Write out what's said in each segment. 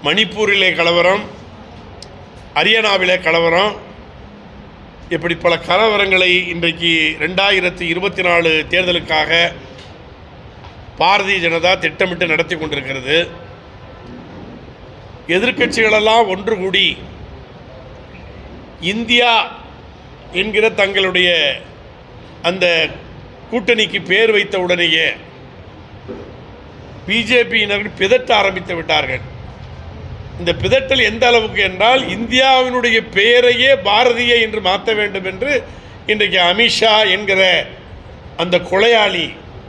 மணிப்பூரிலே கலவரம் ஹரியானாவிலே கலவரம் இப்படி பல கலவரங்களை இன்றைக்கு ரெண்டாயிரத்தி இருபத்தி நாலு தேர்தலுக்காக பாரதிய ஜனதா திட்டமிட்டு நடத்தி கொண்டிருக்கிறது எதிர்க்கட்சிகளெல்லாம் ஒன்று கூடி இந்தியா என்கிற தங்களுடைய அந்த கூட்டணிக்கு பேர் வைத்த உடனேயே பிஜேபியினர்கள் பிதற்ற ஆரம்பித்து விட்டார்கள் இந்த பிதற்றல் எந்த அளவுக்கு என்றால் இந்தியாவினுடைய பெயரையே பாரதிய என்று மாற்ற வேண்டும் என்று இன்றைக்கு அமித்ஷா என்கிற அந்த கொலையாளி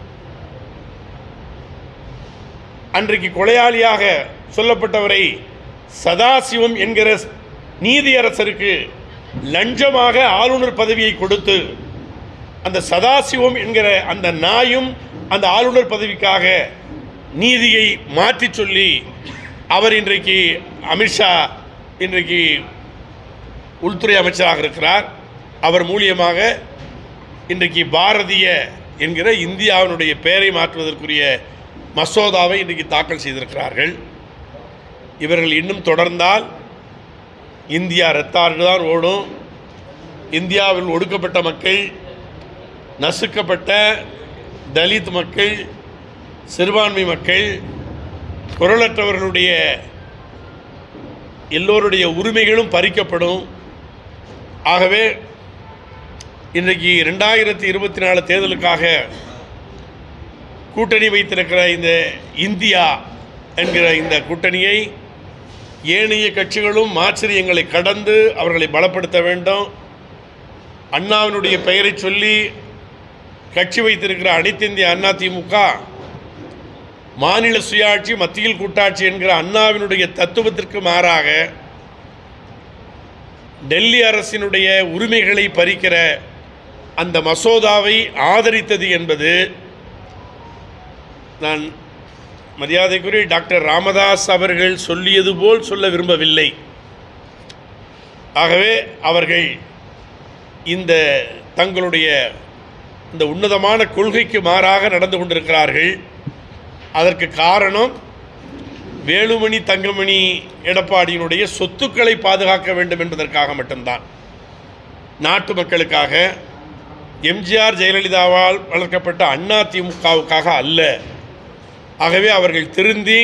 அன்றைக்கு கொலையாளியாக சொல்லப்பட்டவரை சதாசிவம் என்கிற நீதியரசருக்கு லஞ்சமாக ஆளுநர் பதவியை கொடுத்து அந்த சதாசிவம் என்கிற அந்த நாயும் அந்த ஆளுநர் பதவிக்காக நீதியை மாற்றிச் சொல்லி அவர் இன்றைக்கு அமித்ஷா இன்றைக்கு உள்துறை அமைச்சராக இருக்கிறார் அவர் மூலியமாக இன்றைக்கு பாரதிய என்கிற இந்தியாவினுடைய பெயரை மாற்றுவதற்குரிய மசோதாவை இன்றைக்கு தாக்கல் செய்திருக்கிறார்கள் இவர்கள் இன்னும் தொடர்ந்தால் இந்தியா ரத்தாறு தான் ஓடும் இந்தியாவில் ஒடுக்கப்பட்ட மக்கள் நசுக்கப்பட்ட தலித் மக்கள் சிறுபான்மை மக்கள் குரலற்றவர்களுடைய எல்லோருடைய உரிமைகளும் பறிக்கப்படும் ஆகவே இன்றைக்கு ரெண்டாயிரத்தி இருபத்தி நாலு தேர்தலுக்காக கூட்டணி வைத்திருக்கிற இந்த இந்தியா என்கிற இந்த கூட்டணியை ஏனைய கட்சிகளும் ஆச்சரியங்களை கடந்து அவர்களை பலப்படுத்த வேண்டும் அண்ணாவினுடைய பெயரை சொல்லி கட்சி வைத்திருக்கிற அனைத்து இந்திய அண்ணா திமுக மாநில சுயாட்சி மத்தியில் கூட்டாட்சி என்கிற அண்ணாவினுடைய தத்துவத்திற்கு மாறாக டெல்லி அரசினுடைய உரிமைகளை பறிக்கிற அந்த மசோதாவை ஆதரித்தது என்பது நான் மரியாதைக்குரிய டாக்டர் ராமதாஸ் அவர்கள் சொல்லியது போல் சொல்ல விரும்பவில்லை ஆகவே அவர்கள் இந்த தங்களுடைய இந்த உன்னதமான கொள்கைக்கு மாறாக நடந்து கொண்டிருக்கிறார்கள் அதற்கு காரணம் வேலுமணி தங்கமணி எடப்பாடியினுடைய சொத்துக்களை பாதுகாக்க வேண்டும் என்பதற்காக மட்டும்தான் நாட்டு மக்களுக்காக எம்ஜிஆர் ஜெயலலிதாவால் வளர்க்கப்பட்ட அண்ணா திமுகவுக்காக அல்ல ஆகவே அவர்கள் திருந்தி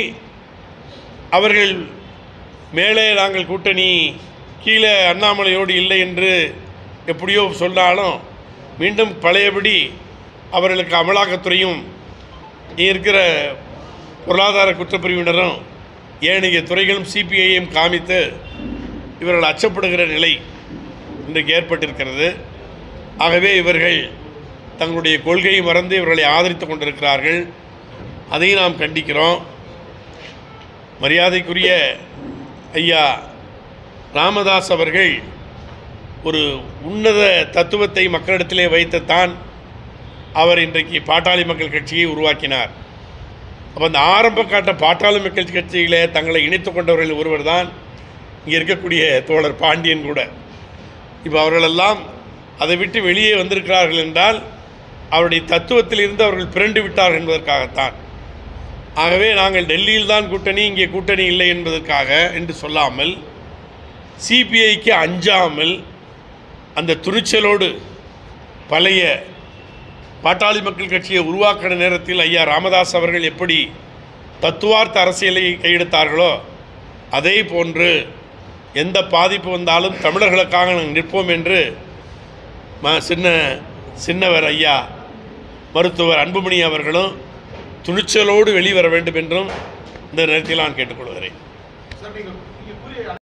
அவர்கள் மேலே நாங்கள் கூட்டணி கீழே அண்ணாமலையோடு இல்லை என்று எப்படியோ சொன்னாலும் மீண்டும் பழையபடி அவர்களுக்கு அமலாக்கத்துறையும் இங்கே இருக்கிற பொருளாதார குற்றப்பிரிவினரும் ஏனைய துறைகளும் சிபிஐயும் காமித்து இவர்கள் அச்சப்படுகிற நிலை இன்றைக்கு ஏற்பட்டிருக்கிறது ஆகவே இவர்கள் தங்களுடைய கொள்கையை மறந்து இவர்களை ஆதரித்து கொண்டிருக்கிறார்கள் அதை நாம் கண்டிக்கிறோம் மரியாதைக்குரிய ஐயா ராமதாஸ் அவர்கள் ஒரு உன்னத தத்துவத்தை மக்களிடத்திலே வைத்துத்தான் அவர் இன்றைக்கு பாட்டாளி மக்கள் கட்சியை உருவாக்கினார் அப்போ அந்த ஆரம்ப காட்ட பாட்டாளி மக்கள் கட்சியிலே தங்களை இணைத்து கொண்டவர்கள் ஒருவர் தான் இங்கே இருக்கக்கூடிய தோழர் பாண்டியன் கூட இப்போ அவர்களெல்லாம் அதை விட்டு வெளியே வந்திருக்கிறார்கள் என்றால் அவருடைய தத்துவத்தில் இருந்து அவர்கள் பிறண்டு விட்டார்கள் என்பதற்காகத்தான் ஆகவே நாங்கள் டெல்லியில் தான் கூட்டணி இங்கே கூட்டணி இல்லை என்பதற்காக என்று சொல்லாமல் சிபிஐக்கு அஞ்சாமல் அந்த துணிச்சலோடு பழைய பாட்டாளி மக்கள் கட்சியை உருவாக்கின நேரத்தில் ஐயா ராமதாஸ் அவர்கள் எப்படி தத்துவார்த்த அரசியலை கையெடுத்தார்களோ அதே போன்று எந்த பாதிப்பு வந்தாலும் தமிழர்களுக்காக நாங்கள் நிற்போம் என்று ம சின்ன சின்னவர் ஐயா மருத்துவர் அன்புமணி அவர்களும் துணிச்சலோடு வெளிவர வேண்டும் என்றும் இந்த நேரத்தில் நான் கேட்டுக்கொள்கிறேன் சார் நீங்க